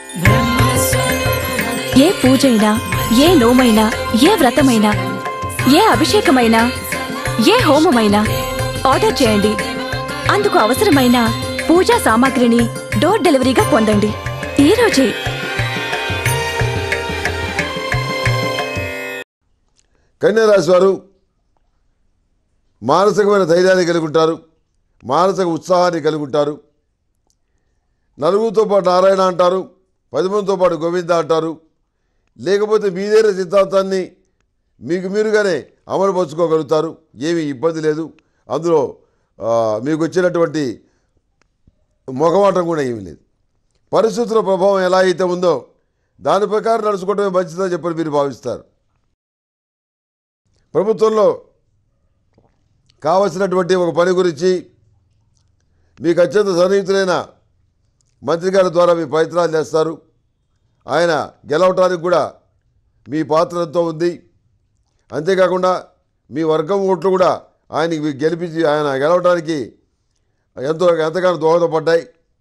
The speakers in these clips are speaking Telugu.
ఏ పూజైనా ఏ నోమైనా ఏ వ్రతమైనా ఏ అభిషేకమైనా ఏ హోమమైనా ఆర్డర్ చేయండి అందుకు అవసరమైన పూజా సామాగ్రిని డోర్ డెలివరీగా పొందండి ఈ రోజే కన్యారాశి వారు మానసికమైన ధైర్యాన్ని కలిగి ఉంటారు మానసిక ఉత్సాహాన్ని కలిగి ఉంటారు నలుగురితో పాటు నారాయణ అంటారు పది మందితో పాటు గోవింద అంటారు లేకపోతే మీదైన సిద్ధాంతాన్ని మీకు మీరుగానే అమలుపరుచుకోగలుగుతారు ఏమీ ఇబ్బంది లేదు అందులో ఆ, మీకు వచ్చినటువంటి మొగమాటం కూడా ఏమీ లేదు పరిస్థితుల ప్రభావం ఎలా అయితే ఉందో దాని ప్రకారం నడుచుకోవడమే మంచిదని చెప్పని మీరు భావిస్తారు ప్రభుత్వంలో కావలసినటువంటి ఒక పని గురించి మీకు అత్యంత సన్నిహితులైన మంత్రి గారి ద్వారా మీ ప్రయత్నాలు చేస్తారు ఆయన గెలవటానికి కూడా మీ పాత్ర ఎంతో ఉంది అంతేకాకుండా మీ వర్గం ఓట్లు కూడా ఆయనకి మీ గెలిపించి ఆయన గెలవడానికి ఎంతో ఎంతగానో దోహదపడ్డాయి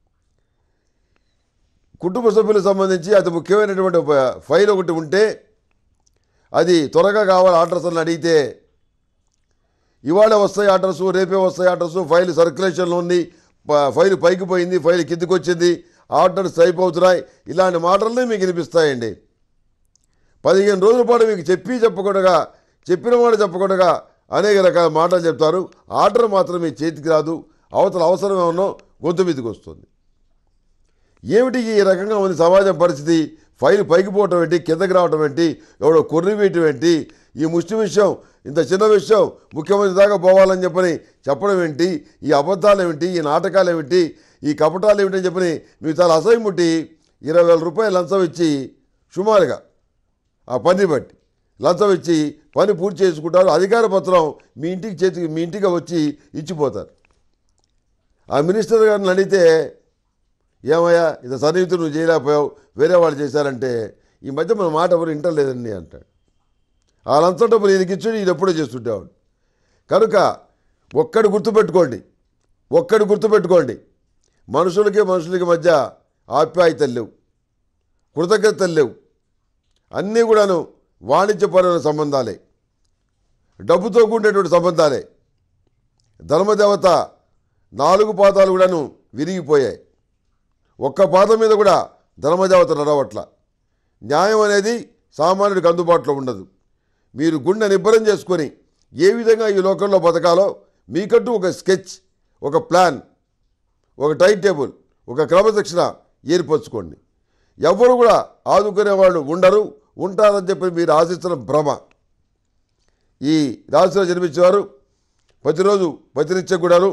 కుటుంబ సభ్యులకు సంబంధించి అతి ముఖ్యమైనటువంటి ఒక ఫైల్ ఒకటి ఉంటే అది త్వరగా కావాలి ఆర్డర్స్ అని అడిగితే ఇవాళ వస్తాయి ఆర్డర్స్ రేపే వస్తాయి ఆర్డర్స్ ఫైల్ సర్క్యులేషన్లో ఉంది ప- ఫైల్ పైకి పోయింది ఫైల్ కిందికి వచ్చింది ఆర్డర్స్ అయిపోతున్నాయి ఇలాంటి మాటలనే మీకు వినిపిస్తాయండి పదిహేను రోజుల పాటు మీకు చెప్పి చెప్పకుండా చెప్పిన మాట చెప్పకుండా అనేక రకాల మాటలు చెప్తారు ఆర్డర్ మాత్రం మీ చేతికి రాదు అవతల అవసరం ఏమన్నా గొంతు మీదకి వస్తుంది ఏమిటి ఈ రకంగా ఉంది సమాజం పరిస్థితి ఫైల్ పైకి పోవటం ఏంటి కిందకి రావటం ఏంటి ఎవడో కొర్రి వేయటం ఏంటి ఈ ముష్టి విషయం ఇంత చిన్న విషయం ముఖ్యమంత్రి దాకా పోవాలని చెప్పని చెప్పడం ఏంటి ఈ అబద్ధాలు ఏమిటి ఈ నాటకాలు ఏమిటి ఈ కపటాలు ఏమిటి అని చెప్పని మీకు చాలా అసహ్యం ముట్టి ఇరవై వేల రూపాయలు లంచం ఇచ్చి సుమారుగా ఆ పని బట్టి లంచం ఇచ్చి పని పూర్తి చేసుకుంటారు అధికార పత్రం మీ ఇంటికి చేతికి మీ ఇంటికి వచ్చి ఇచ్చిపోతారు ఆ మినిస్టర్ గారిని అడిగితే ఏమయ్యా ఇంత సన్నిహితుడు నువ్వు చేయలేకపోయావు వేరే వాళ్ళు చేశారంటే ఈ మధ్య మన మాట ఎవరు వింటలేదండి అంటాడు ఆ లంచం డబ్బులు ఈయనకి ఇచ్చి ఈయన ఎప్పుడో చేస్తుండేవాడు కనుక ఒక్కడు గుర్తుపెట్టుకోండి ఒక్కడు గుర్తుపెట్టుకోండి మనుషులకి మనుషులకి మధ్య ఆప్యాయతలు లేవు కృతజ్ఞతలు లేవు అన్నీ కూడాను వాణిజ్యపరమైన సంబంధాలే డబ్బుతో కూడినటువంటి సంబంధాలే ధర్మదేవత నాలుగు పాదాలు కూడాను విరిగిపోయాయి ఒక్క పాదం మీద కూడా ధర్మదేవత నడవట్ల న్యాయం అనేది సామాన్యుడికి అందుబాటులో ఉండదు మీరు గుండె నిబ్బరం చేసుకొని ఏ విధంగా ఈ లోకంలో బతకాలో మీకంటూ ఒక స్కెచ్ ఒక ప్లాన్ ఒక టైం టేబుల్ ఒక క్రమశిక్షణ ఏర్పరచుకోండి ఎవరు కూడా ఆదుకునే వాళ్ళు ఉండరు ఉంటారని చెప్పి మీరు ఆశిస్తున్న భ్రమ ఈ రాశిలో జన్మించేవారు ప్రతిరోజు ప్రతినిత్యం కూడాను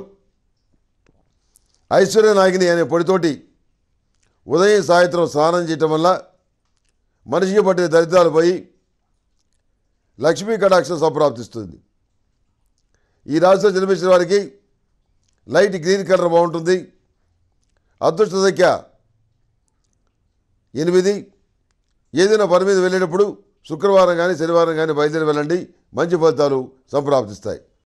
ఐశ్వర్య నాగిని అనే పొడితోటి ఉదయం సాయంత్రం స్నానం చేయటం వల్ల మనిషికి పట్టిన దరిద్రాలు పోయి లక్ష్మీ కటాక్షం సంప్రాప్తిస్తుంది ఈ రాశిలో జన్మించిన వారికి లైట్ గ్రీన్ కలర్ బాగుంటుంది అదృష్ట సంఖ్య ఎనిమిది ఏదైనా పని మీద వెళ్ళేటప్పుడు శుక్రవారం కానీ శనివారం కానీ బయలుదేరి వెళ్ళండి మంచి ఫలితాలు సంప్రాప్తిస్తాయి